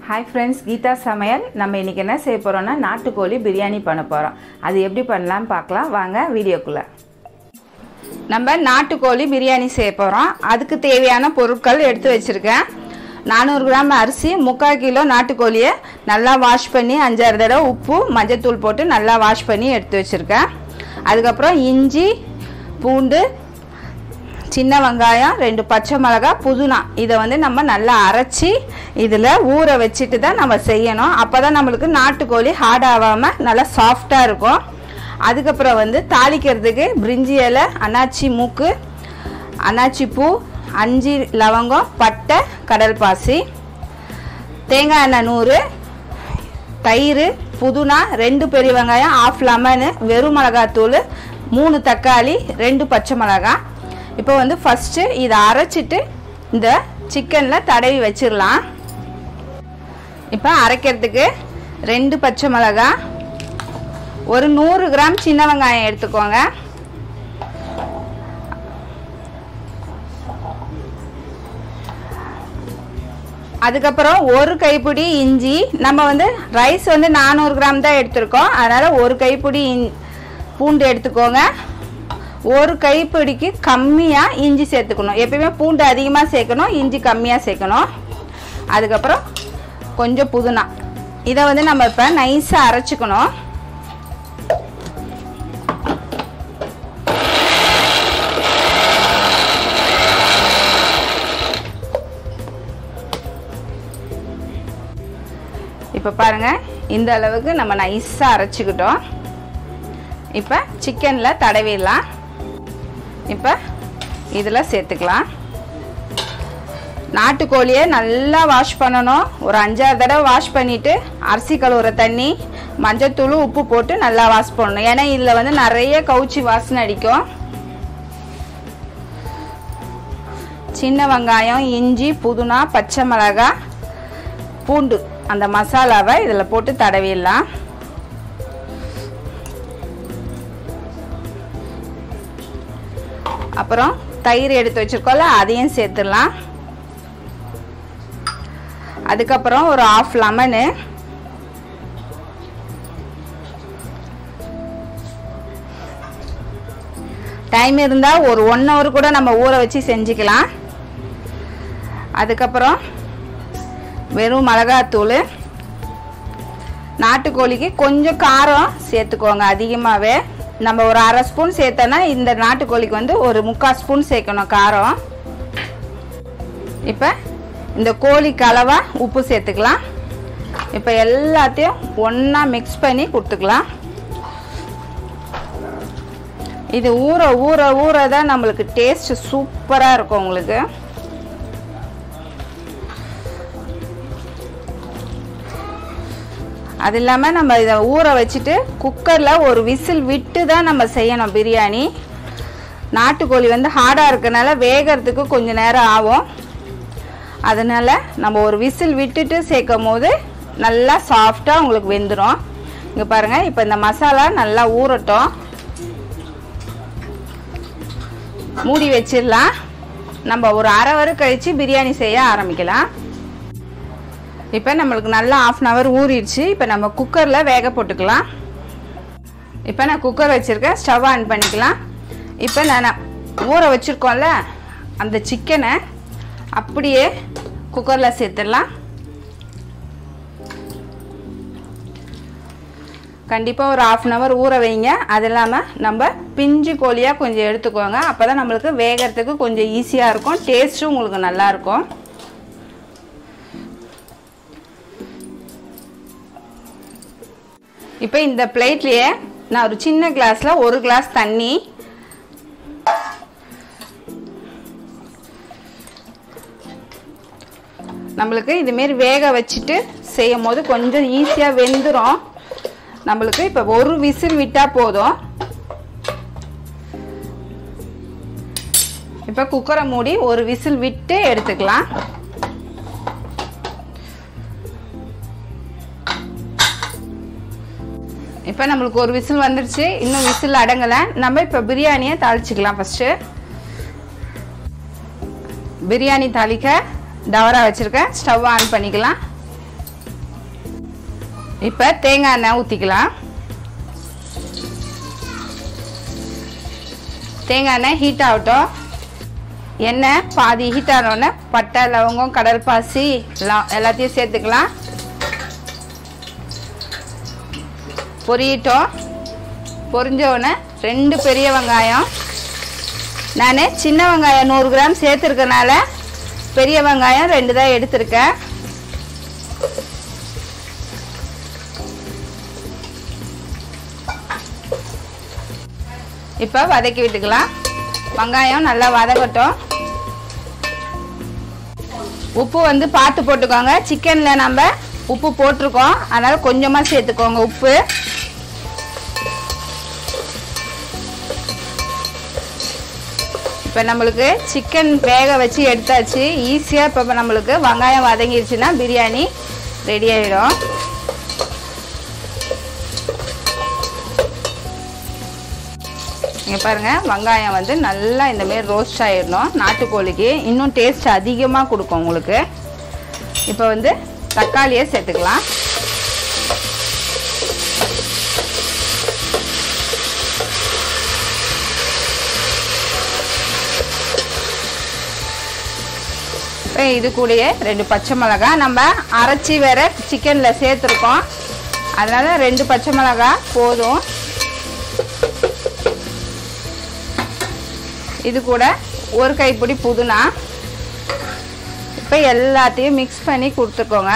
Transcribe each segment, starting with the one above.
hi friends Geetha சமையல் நம்ம இன்றைக்கி என்ன செய்ய போகிறோம்னா நாட்டுக்கோழி பிரியாணி பண்ண போகிறோம் அது எப்படி பண்ணலான்னு பார்க்கலாம் வாங்க வீடியோக்குள்ளே நம்ம நாட்டுக்கோழி பிரியாணி செய்ய போகிறோம் அதுக்கு தேவையான பொருட்கள் எடுத்து வச்சுருக்கேன் நானூறு கிராம் அரிசி முக்கால் கிலோ நாட்டுக்கோழியை நல்லா வாஷ் பண்ணி அஞ்சாறு தடவை உப்பு மஞ்சத்தூள் போட்டு நல்லா வாஷ் பண்ணி எடுத்து வச்சுருக்கேன் அதுக்கப்புறம் இஞ்சி பூண்டு சின்ன வெங்காயம் ரெண்டு பச்சை மிளகா புதினா இதை வந்து நம்ம நல்லா அரைச்சி இதில் ஊற வச்சுட்டு தான் நம்ம செய்யணும் அப்போ தான் நம்மளுக்கு நாட்டுக்கோழி ஹார்ட் ஆகாமல் நல்லா சாஃப்டாக இருக்கும் அதுக்கப்புறம் வந்து தாளிக்கிறதுக்கு பிரிஞ்சி இலை அன்னாச்சி மூக்கு அன்னாச்சி பூ அஞ்சு லவங்கம் பட்டை கடல் பாசி தேங்காய் எண்ணெய் நூறு தயிர் புதினா ரெண்டு பெரிய வெங்காயம் ஆஃப் லெமனு வெறும் மிளகாத்தூள் மூணு தக்காளி ரெண்டு பச்சை மிளகாய் இப்போ வந்து ஃபஸ்ட்டு இதை அரைச்சிட்டு இந்த சிக்கனில் தடவி வச்சிடலாம் இப்போ அரைக்கிறதுக்கு ரெண்டு பச்சை மிளகாய் ஒரு நூறு கிராம் சின்ன வெங்காயம் எடுத்துக்கோங்க அதுக்கப்புறம் ஒரு கைப்பிடி இஞ்சி நம்ம வந்து ரைஸ் வந்து நானூறு கிராம் தான் எடுத்திருக்கோம் அதனால் ஒரு கைப்பிடி இஞ் பூண்டு எடுத்துக்கோங்க ஒரு கைப்பிடிக்கு கம்மியாக இஞ்சி சேர்த்துக்கணும் எப்பயுமே பூண்டு அதிகமாக சேர்க்கணும் இஞ்சி கம்மியாக சேர்க்கணும் அதுக்கப்புறம் கொஞ்சம் புதினா இதை வந்து நம்ம இப்போ நைஸாக அரைச்சிக்கணும் இப்போ பாருங்கள் இந்த அளவுக்கு நம்ம நைஸாக அரைச்சிக்கிட்டோம் இப்போ சிக்கனில் தடவிடலாம் இப்போ இதில் சேர்த்துக்கலாம் நாட்டுக்கோழியை நல்லா வாஷ் பண்ணணும் ஒரு அஞ்சாறு தடவை வாஷ் பண்ணிவிட்டு அரிசி கழுவுற தண்ணி மஞ்சத்தூள் உப்பு போட்டு நல்லா வாஷ் பண்ணணும் ஏன்னா இதில் வந்து நிறைய கவுச்சி வாசனை அடிக்கும் சின்ன வெங்காயம் இஞ்சி புதினா பச்சை மிளகாய் பூண்டு அந்த மசாலாவை இதில் போட்டு தடவிடலாம் அப்புறம் தயிர் எடுத்து வச்சுருக்கோம்ல அதையும் சேர்த்துடலாம் அதுக்கப்புறம் ஒரு ஆஃப் லெமனு டைம் இருந்தால் ஒரு ஒன் ஹவர் கூட நம்ம ஊற வச்சு செஞ்சுக்கலாம் அதுக்கப்புறம் வெறும் மிளகாத்தூள் நாட்டுக்கோழிக்கு கொஞ்சம் காரம் சேர்த்துக்கோங்க அதிகமாகவே நம்ம ஒரு அரை ஸ்பூன் சேர்த்தோன்னா இந்த நாட்டுக்கோழிக்கு வந்து ஒரு முக்கால் ஸ்பூன் சேர்க்கணும் காரம் இப்போ இந்த கோழி கலவா உப்பு சேர்த்துக்கலாம் இப்போ எல்லாத்தையும் ஒன்றா மிக்ஸ் பண்ணி கொடுத்துக்கலாம் இது ஊற ஊற ஊற தான் நம்மளுக்கு டேஸ்ட் சூப்பராக இருக்கும் உங்களுக்கு அது இல்லாமல் நம்ம இதை ஊற வச்சுட்டு குக்கரில் ஒரு விசில் விட்டு தான் நம்ம செய்யணும் பிரியாணி நாட்டுக்கோழி வந்து ஹார்டாக இருக்கனால வேகிறதுக்கு கொஞ்சம் நேரம் ஆகும் அதனால் நம்ம ஒரு விசில் விட்டுட்டு சேர்க்கும் போது நல்லா சாஃப்டாக உங்களுக்கு வெந்துடும் இங்கே பாருங்கள் இப்போ இந்த மசாலா நல்லா ஊறட்டும் மூடி வச்சிடலாம் நம்ம ஒரு அரை வரை கழித்து பிரியாணி செய்ய ஆரம்பிக்கலாம் இப்போ நம்மளுக்கு நல்லா ஆஃப் அன் ஹவர் ஊறிடுச்சு இப்போ நம்ம குக்கரில் வேக போட்டுக்கலாம் இப்போ நான் குக்கர் வச்சுருக்கேன் ஸ்டவ் ஆன் பண்ணிக்கலாம் இப்போ நான் ஊற வச்சுருக்கோம்ல அந்த சிக்கனை அப்படியே குக்கரில் சேர்த்துடலாம் கண்டிப்பாக ஒரு ஆஃப் அன் ஹவர் ஊற வைங்க அது இல்லாமல் நம்ம பிஞ்சு கோழியாக கொஞ்சம் எடுத்துக்கோங்க அப்போ தான் நம்மளுக்கு வேகிறதுக்கு கொஞ்சம் ஈஸியாக இருக்கும் டேஸ்ட்டும் உங்களுக்கு நல்லாயிருக்கும் இப்போ இந்த பிளேட்லேயே நான் ஒரு சின்ன கிளாஸில் ஒரு கிளாஸ் தண்ணி நம்மளுக்கு இதுமாரி வேக வச்சுட்டு செய்யும் போது கொஞ்சம் ஈஸியாக வெந்துடும் நம்மளுக்கு இப்போ ஒரு விசில் விட்டால் போதும் இப்போ குக்கரை மூடி ஒரு விசில் விட்டு எடுத்துக்கலாம் இப்போ நம்மளுக்கு ஒரு விசில் வந்துருச்சு இன்னும் விசில் அடங்கலை நம்ம இப்போ பிரியாணியை தாளிச்சிக்கலாம் ஃபஸ்ட்டு பிரியாணி தாளிக்க டவரா வச்சுருக்கேன் ஸ்டவ் ஆன் பண்ணிக்கலாம் இப்போ தேங்காய் எண்ணெய் ஊற்றிக்கலாம் தேங்காய் எண்ணெய் ஹீட் ஆகட்டும் எண்ணெய் பாதி ஹீட் ஆனோடனே பட்டை லவங்கம் கடல் பாசி எல்லாம் எல்லாத்தையும் சேர்த்துக்கலாம் பொரியட்டும் பொரிஞ்ச உடனே ரெண்டு பெரிய வெங்காயம் நான் சின்ன வெங்காயம் நூறு கிராம் சேர்த்துருக்கனால பெரிய வெங்காயம் ரெண்டு தான் எடுத்திருக்கேன் இப்போ வதக்கி விட்டுக்கலாம் வெங்காயம் நல்லா வதக்கட்டும் உப்பு வந்து பார்த்து போட்டுக்கோங்க சிக்கனில் நம்ம உப்பு போட்டிருக்கோம் அதனால் கொஞ்சமாக சேர்த்துக்கோங்க உப்பு இப்போ நம்மளுக்கு சிக்கன் வேக வச்சு எடுத்தாச்சு ஈஸியாக இப்போ நம்மளுக்கு வெங்காயம் வதங்கிடுச்சுன்னா பிரியாணி ரெடி ஆகிடும் இங்கே பாருங்கள் வெங்காயம் வந்து நல்லா இந்தமாரி ரோஸ்ட் ஆகிடணும் நாட்டுக்கோழிக்கு இன்னும் டேஸ்ட் அதிகமாக கொடுக்கும் உங்களுக்கு இப்போ வந்து தக்காளியை சேர்த்துக்கலாம் இப்போ இது கூடயே ரெண்டு பச்சை மிளகா நம்ம அரைச்சி வேற சிக்கனில் சேர்த்துருக்கோம் அதனால் ரெண்டு பச்சை மிளகா போதும் இது கூட ஒரு கைப்பிடி புதினா இப்போ எல்லாத்தையும் மிக்ஸ் பண்ணி கொடுத்துக்கோங்க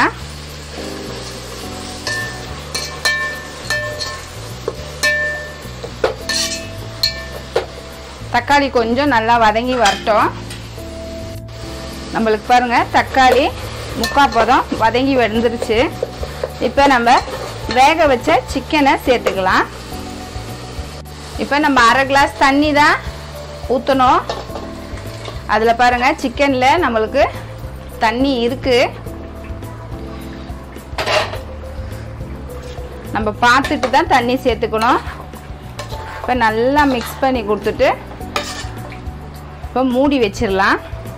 தக்காளி கொஞ்சம் நல்லா வதங்கி வரட்டும் நம்மளுக்கு பாருங்க தக்காளி முக்கால் பதம் வதங்கி வந்துருச்சு இப்போ நம்ம வேக வச்ச சிக்கனை சேர்த்துக்கலாம் இப்போ நம்ம அரை கிளாஸ் தண்ணி தான் ஊற்றணும் அதில் பாருங்கள் சிக்கனில் நம்மளுக்கு தண்ணி இருக்குது நம்ம பார்த்துட்டு தான் தண்ணி சேர்த்துக்கணும் இப்போ நல்லா மிக்ஸ் பண்ணி கொடுத்துட்டு இப்போ மூடி வச்சிடலாம்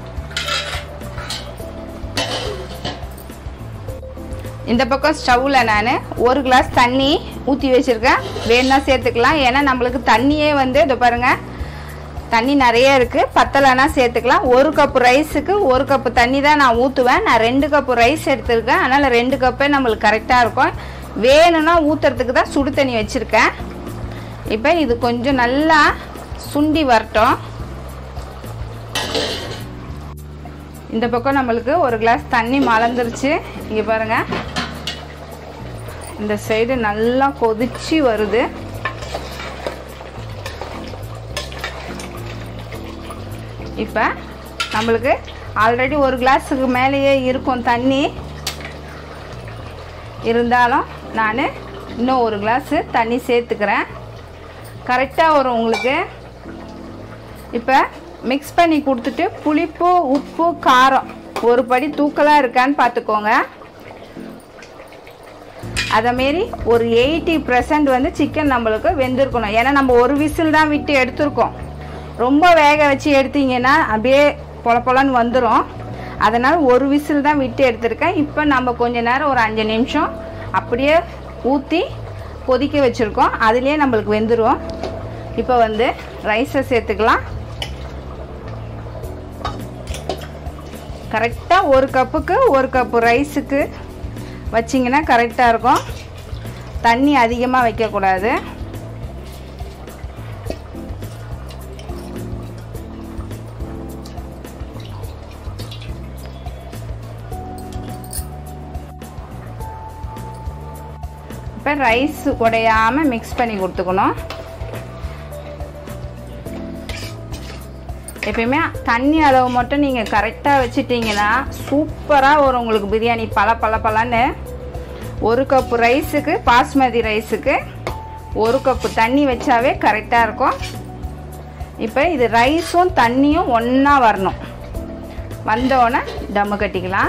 இந்த பக்கம் ஸ்டவ்வில் நான் ஒரு கிளாஸ் தண்ணி ஊற்றி வச்சுருக்கேன் வேணும்னா சேர்த்துக்கலாம் ஏன்னா நம்மளுக்கு தண்ணியே வந்து இதை பாருங்கள் தண்ணி நிறைய இருக்குது பத்தலைனா சேர்த்துக்கலாம் ஒரு கப்பு ரைஸுக்கு ஒரு கப்பு தண்ணி தான் நான் ஊற்றுவேன் நான் ரெண்டு கப்பு ரைஸ் எடுத்திருக்கேன் அதனால் ரெண்டு கப்பே நம்மளுக்கு கரெக்டாக இருக்கும் வேணும்னா ஊற்றுறதுக்கு தான் சுடு தண்ணி வச்சுருக்கேன் இப்போ இது கொஞ்சம் நல்லா சுண்டி வரட்டும் இந்த பக்கம் நம்மளுக்கு ஒரு கிளாஸ் தண்ணி மலர்ந்துருச்சு இங்கே பாருங்கள் இந்த சைடு நல்லா கொதிச்சு வருது இப்போ நம்மளுக்கு ஆல்ரெடி ஒரு கிளாஸுக்கு மேலேயே இருக்கும் தண்ணி இருந்தாலும் நான் இன்னும் ஒரு கிளாஸு தண்ணி சேர்த்துக்கிறேன் கரெக்டாக வரும் உங்களுக்கு இப்போ மிக்ஸ் பண்ணி கொடுத்துட்டு புளிப்பு உப்பு காரம் ஒரு படி தூக்கலாக இருக்கான்னு பார்த்துக்கோங்க அதேமாரி ஒரு எயிட்டி பர்சன்ட் வந்து சிக்கன் நம்மளுக்கு வெந்திருக்கணும் ஏன்னா நம்ம ஒரு விசில் தான் விட்டு எடுத்திருக்கோம் ரொம்ப வேக வச்சு எடுத்தீங்கன்னா அப்படியே பொல பொலன்னு வந்துடும் அதனால் ஒரு விசில் தான் விட்டு எடுத்திருக்கேன் இப்போ நம்ம கொஞ்ச நேரம் ஒரு அஞ்சு நிமிஷம் அப்படியே ஊற்றி கொதிக்க வச்சுருக்கோம் அதுலேயே நம்மளுக்கு வெந்துடும் இப்போ வந்து ரைஸை சேர்த்துக்கலாம் கரெக்டாக ஒரு கப்புக்கு ஒரு கப்பு ரைஸுக்கு வச்சிங்கன்னா கரெக்டாக இருக்கும் தண்ணி அதிகமாக வைக்கக்கூடாது இப்போ ரைஸ் உடையாமல் மிக்ஸ் பண்ணி கொடுத்துக்கணும் எப்பயுமே தண்ணி அளவு மட்டும் நீங்கள் கரெக்டாக வச்சுட்டிங்கன்னா சூப்பராக வரும் உங்களுக்கு பிரியாணி பல பல பலன்னு ஒரு கப்பு ரைஸுக்கு பாஸ்மதி ரைஸுக்கு ஒரு கப்பு தண்ணி வச்சாவே கரெக்டாக இருக்கும் இப்போ இது ரைஸும் தண்ணியும் ஒன்றா வரணும் வந்தோடனே தம்மு கட்டிக்கலாம்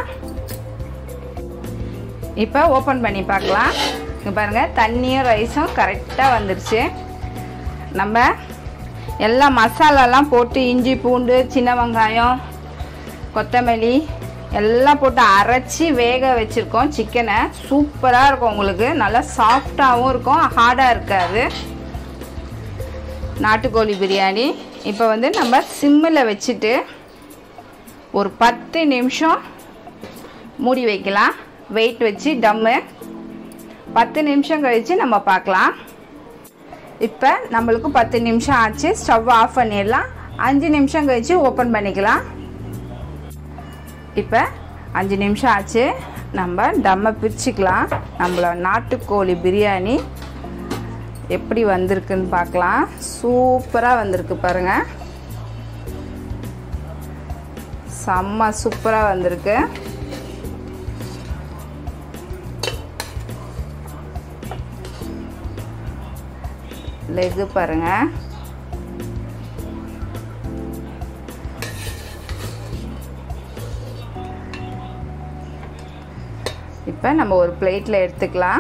இப்போ ஓப்பன் பண்ணி பார்க்கலாம் இங்கே பாருங்கள் தண்ணியும் ரைஸும் கரெக்டாக வந்துருச்சு நம்ம எல்லா மசாலாலாம் போட்டு இஞ்சி பூண்டு சின்ன வெங்காயம் கொத்தமல்லி எல்லாம் போட்டு அரைச்சி வேக வச்சுருக்கோம் சிக்கனை சூப்பராக இருக்கும் உங்களுக்கு நல்லா சாஃப்டாகவும் இருக்கும் ஹார்டாக இருக்காது நாட்டுக்கோழி பிரியாணி இப்போ வந்து நம்ம சிம்மில் வச்சுட்டு ஒரு பத்து நிமிஷம் மூடி வைக்கலாம் வெயிட் வச்சு டம்மு பத்து நிமிஷம் கழித்து நம்ம பார்க்கலாம் இப்போ நம்மளுக்கு பத்து நிமிஷம் ஆச்சு ஸ்டவ் ஆஃப் பண்ணிடலாம் அஞ்சு நிமிஷம் கழித்து ஓப்பன் பண்ணிக்கலாம் இப்போ அஞ்சு நிமிஷம் ஆச்சு நம்ம டம்மை பிரிச்சுக்கலாம் நம்மளோட நாட்டுக்கோழி பிரியாணி எப்படி வந்திருக்குன்னு பார்க்கலாம் சூப்பராக வந்திருக்கு பாருங்கள் செம்ம சூப்பராக வந்திருக்கு லெகு பாருங்க இப்போ நம்ம ஒரு பிளேட்டில் எடுத்துக்கலாம்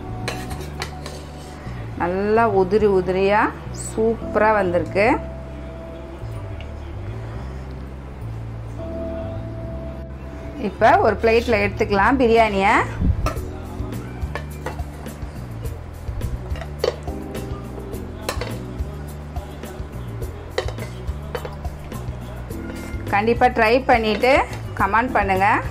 நல்லா உதிரி உதிரியாக சூப்பராக வந்திருக்கு இப்போ ஒரு பிளேட்டில் எடுத்துக்கலாம் பிரியாணியை கண்டிப்பாக ட்ரை பண்ணிவிட்டு கமெண்ட் பண்ணுங்கள்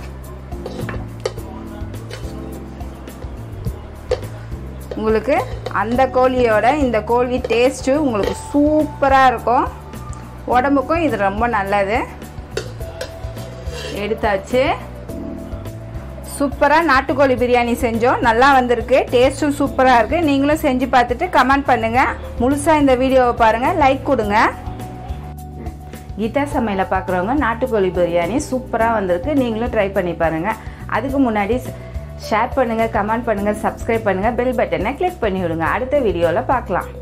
உங்களுக்கு அந்த கோழியோட இந்த கோழி டேஸ்ட்டு உங்களுக்கு சூப்பராக இருக்கும் உடம்புக்கும் இது ரொம்ப நல்லது எடுத்தாச்சு சூப்பராக நாட்டுக்கோழி பிரியாணி செஞ்சோம் நல்லா வந்திருக்கு டேஸ்ட்டும் சூப்பராக இருக்குது நீங்களும் செஞ்சு பார்த்துட்டு கமெண்ட் பண்ணுங்கள் முழுசாக இந்த வீடியோவை பாருங்கள் லைக் கொடுங்க கீதா சமையலை பார்க்குறவங்க நாட்டுக்கோழி பிரியாணி சூப்பராக வந்திருக்கு நீங்களும் ட்ரை பண்ணி பாருங்கள் அதுக்கு முன்னாடி ஷேர் பண்ணுங்கள் கமெண்ட் பண்ணுங்கள் சப்ஸ்கிரைப் பண்ணுங்கள் பெல் பட்டனை கிளிக் பண்ணி விடுங்க அடுத்த வீடியோவில் பார்க்கலாம்